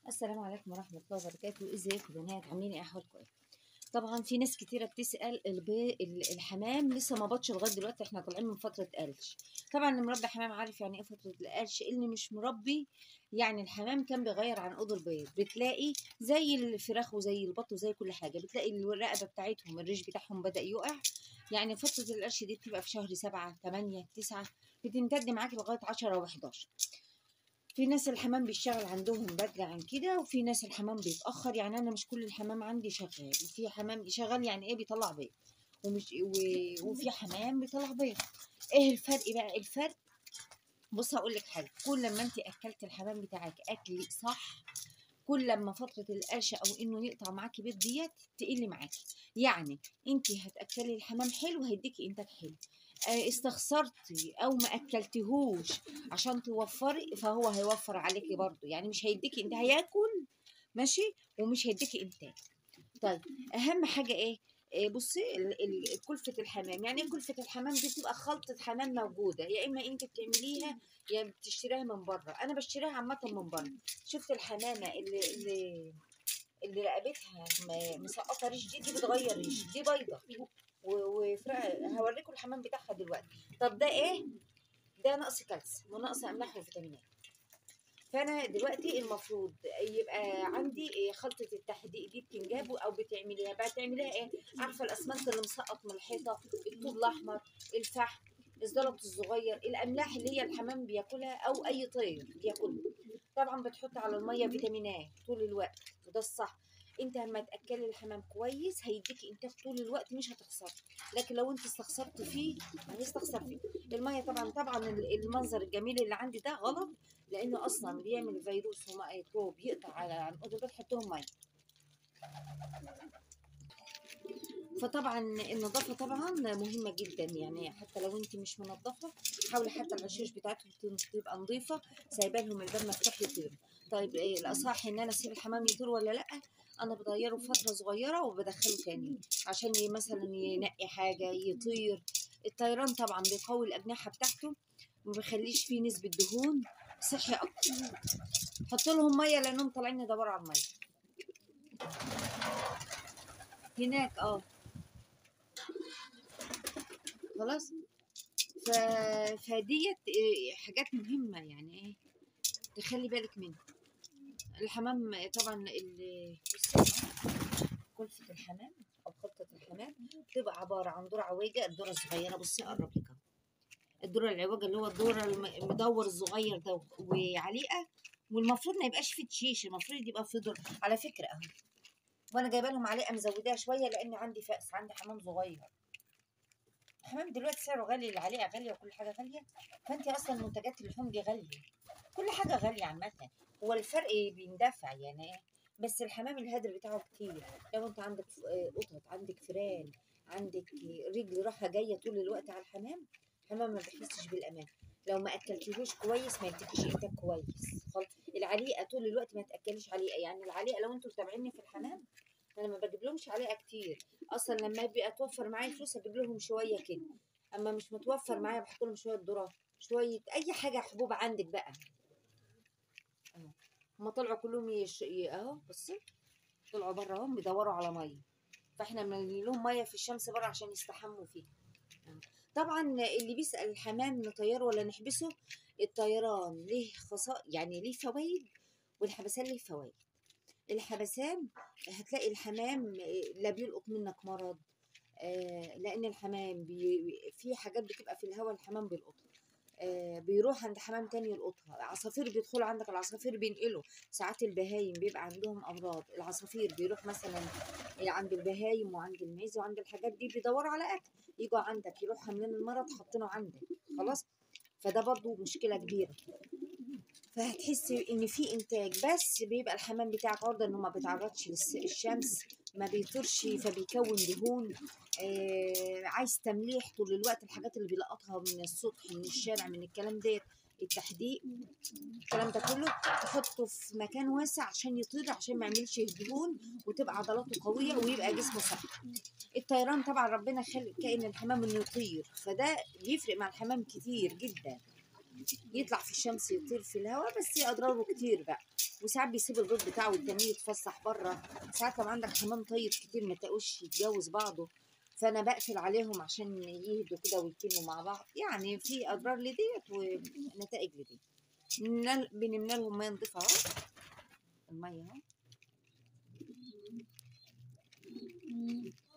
السلام عليكم ورحمة الله وبركاته ازيكم بنات عاملين ايه احوالكم ايه طبعا في ناس كتيرة بتسأل البي... ال- الحمام لسه ما بطش لغاية دلوقتي احنا طالعين من فترة قلش طبعا اللي مربي حمام عارف يعني ايه فترة القلش اللي مش مربي يعني الحمام كان بيغير عن قدر البيض بتلاقي زي الفراخ وزي البط وزي كل حاجة بتلاقي الرقبة بتاعتهم الريش بتاعهم بدأ يقع يعني فترة القرش دي بتبقى في شهر سبعة تمانية تسعة بتمتد معاكي لغاية عشرة وحداشر في ناس الحمام بيشتغل عندهم بدري عن كده وفي ناس الحمام بيتأخر يعني أنا مش كل الحمام عندي شغال في حمام شغال يعني إيه بيطلع بيض ومش و... وفي حمام بيطلع بيض إيه الفرق بقى الفرق بص هقول لك حاجة كل لما أنت أكلت الحمام بتاعك أكل صح كل لما فترة القرشة أو إنه يقطع معاكي بيض ديت تقل معاكي يعني أنت هتأكلي الحمام حلو هيديكي إنتاج حلو آه، استخسرتي او ما اكلتهوش عشان توفري فهو هيوفر عليكي برضو يعني مش هيديكي انت هياكل ماشي ومش هيديكي انتاج طيب اهم حاجه ايه إيه بصي ال- ال- كلفة الحمام يعني ايه كلفة الحمام دي بتبقى خلطة حمام موجودة يا اما انت بتعمليها يا بتشتريها من بره انا بشتريها عامة من بره شفت الحمامة اللي اللي اللي رقبتها م- مسقطة ريش دي دي بتغير ريش دي بيضة و- وفرق هوريكم الحمام بتاعها دلوقتي طب ده ايه ده نقص كالسيوم ونقص املاح وفيتامينات فانا دلوقتي المفروض يبقى عندي إيه خلطه التحديق دي بتنجاب او بتعمليها بقى تعمليها ايه عارفه الاسمنت اللي مسقط من الحيطه الطوب الاحمر الفحم الزلط الصغير الاملاح اللي هي الحمام بياكلها او اي طير بياكلها طبعا بتحط على الميه فيتامينات طول الوقت وده الصح انت لما تاكلي الحمام كويس هيديكي انتاج طول الوقت مش هتخسري لكن لو انت استخسرت فيه هيستخسر فيه الميه طبعا طبعا ال- المنظر الجميل اللي عندي ده غلط لانه اصلا بيعمل فيروس وميكروب يقطع على عن قدر تحطهم ميه فطبعا النظافه طبعا مهمه جدا يعني حتى لو انت مش منظفه حاولي حتى العشوش بتاعتهم تن- تبقى نظيفه سايبه لهم الباب مفتوح يطير طيب إيه الاصح ان انا اسيب الحمام يطير ولا لا انا بغيره فتره صغيره وبدخله تاني عشان ي- مثلا ينقي حاجه يطير الطيران طبعا بيقوي الاجنحه بتاعته ما بيخليش فيه نسبه دهون صحي اكتر حط لهم ميه لانهم طالعين يدوروا على الميه هناك اه خلاص ف... فديت إيه، حاجات مهمة يعني ايه تخلي بالك منها الحمام طبعا ال- بصي أهو، كلفة الحمام أو خلطة الحمام بتبقى عبارة عن ذرة عويجة الذرة الصغيرة بصي أقرب لك أهو. الذرة العويجة اللي هو الذرة الم- المدور الصغير ده وعليقة والمفروض ما يبقاش فيه تشيش المفروض يبقى فيه ذرة على فكرة أهو وأنا جايبة لهم عليقة مزوداها شوية لأن عندي فأس عندي حمام صغير الحمام دلوقتي سعره غالي العليقة غالية وكل حاجة غالية فأنت أصلا منتجات اللحوم دي غالية كل حاجة غالية عامة هو الفرق بيندفع يعني إيه؟ بس الحمام الهدر بتاعه كتير لو انت عندك ف- آه، قطط عندك فيران عندك رجل راحة جاية طول الوقت على الحمام الحمام ما بيحسش بالأمان لو ما أكلتيهوش كويس ما يديكيش إنتاج كويس خلاص العليقة طول الوقت ما تأكليش عليقة يعني العليقة لو انتوا متابعيني في الحمام أنا ما بجيب لهمش عليقة كتير أصلا لما يبقى توفر معايا فلوس أجيب لهم شوية كده أما مش متوفر معايا بحط لهم شوية ذرة شوية أي حاجة حبوب عندك بقى اهو هما طلعوا كلهم يش... ي- اهو بصي طلعوا بره اهم بيدوروا على ميه فاحنا بنجيب لهم ميه في الشمس بره عشان يستحموا فيها أهو. طبعا اللي بيسأل الحمام نطيره ولا نحبسه الطيران ليه خصائص يعني ليه فوائد والحبسان ليه فوائد الحبسان هتلاقي الحمام آه، لا بيلقط منك مرض آه، لان الحمام بي... في حاجات بتبقى في الهواء الحمام بيلقطها آه، بيروح عند حمام تاني يلقطها عصافير بيدخلوا عندك العصافير بينقلوا ساعات البهايم بيبقى عندهم امراض العصافير بيروح مثلا عند البهايم وعند المعز وعند الحاجات دي بيدوروا على اكل يجوا عندك يروح حاملين المرض حاطينه عندك خلاص فده برضو مشكله كبيره فهتحسي ان في انتاج بس بيبقى الحمام بتاعك عرضه انه ما بيتعرضش للشمس ما بيطرش فبيكون دهون آه عايز تمليح طول الوقت الحاجات اللي بيلقطها من السطح من الشارع من الكلام ديت التحديق الكلام ده كله تحطه في مكان واسع عشان يطير عشان ما يعملش دهون وتبقى عضلاته قويه ويبقى جسمه صحي الطيران طبعا ربنا خلق كائن الحمام انه يطير فده بيفرق مع الحمام كتير جدا يطلع في الشمس يطير في الهواء بس اضراره كتير بقى وساعات بيسيب البيض بتاعه والتاني يتفسح بره ساعات لو عندك حمام طيب كتير ما تلاقوش يتجوز بعضه فانا بقفل عليهم عشان يهدوا كده ويكونوا مع بعض يعني في اضرار لديت ونتائج لديت بنملى- بنملى لهم ميه نضيفه اهو الميه اهو